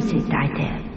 همسة عتاب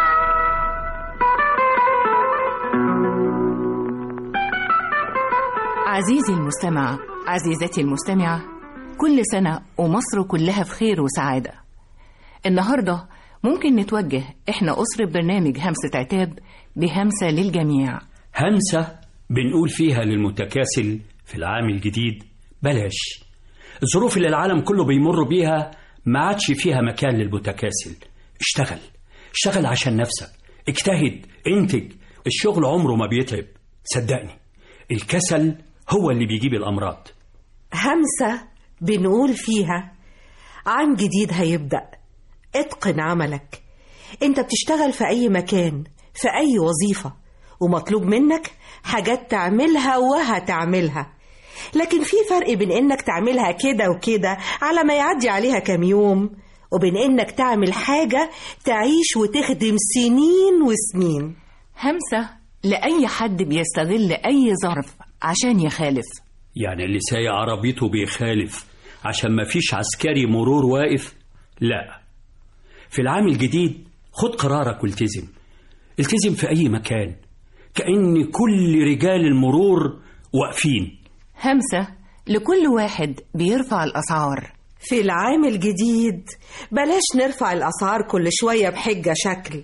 عزيزي المستمع عزيزتي المستمعة كل سنة ومصر كلها في خير وسعادة النهاردة ممكن نتوجه إحنا أسرة برنامج همسة عتاب بهمسة للجميع همسة بنقول فيها للمتكاسل في العام الجديد بلاش الظروف اللي العالم كله بيمر بيها ما عادش فيها مكان للمتكاسل اشتغل اشتغل عشان نفسك اجتهد انتج الشغل عمره ما بيتعب صدقني الكسل هو اللي بيجيب الأمراض همسة بنقول فيها عام جديد هيبدأ اتقن عملك انت بتشتغل في اي مكان في اي وظيفة ومطلوب منك حاجات تعملها وهتعملها لكن في فرق بين انك تعملها كده وكده على ما يعدي عليها كام يوم وبين انك تعمل حاجة تعيش وتخدم سنين وسنين همسة لأي حد بيستغل أي ظرف عشان يخالف يعني اللي سايق عربيته بيخالف عشان ما فيش عسكري مرور واقف لا في العام الجديد خد قرارك والتزم التزم في أي مكان كأن كل رجال المرور واقفين همسة لكل واحد بيرفع الأسعار في العام الجديد بلاش نرفع الأسعار كل شوية بحجة شكل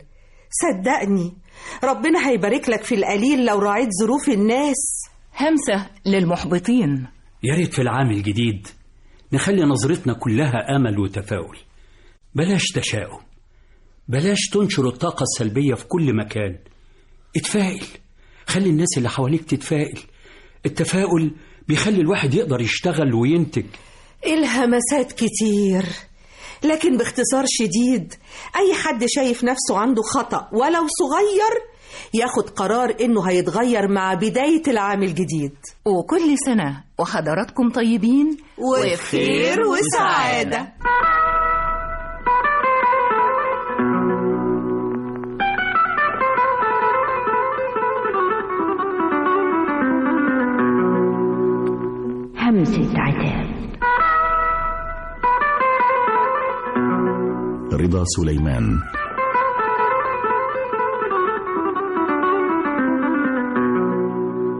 صدقني ربنا هيبارك لك في القليل لو راعيت ظروف الناس همسة للمحبطين يا ريت في العام الجديد نخلي نظرتنا كلها أمل وتفاؤل بلاش تشاؤم بلاش تنشر الطاقة السلبية في كل مكان اتفائل خلي الناس اللي حواليك تتفائل التفاؤل بيخلي الواحد يقدر يشتغل وينتج الهمسات كتير لكن باختصار شديد أي حد شايف نفسه عنده خطأ ولو صغير ياخد قرار إنه هيتغير مع بداية العام الجديد وكل سنة وحضراتكم طيبين وخير وسعادة همسة عتاب رضا سليمان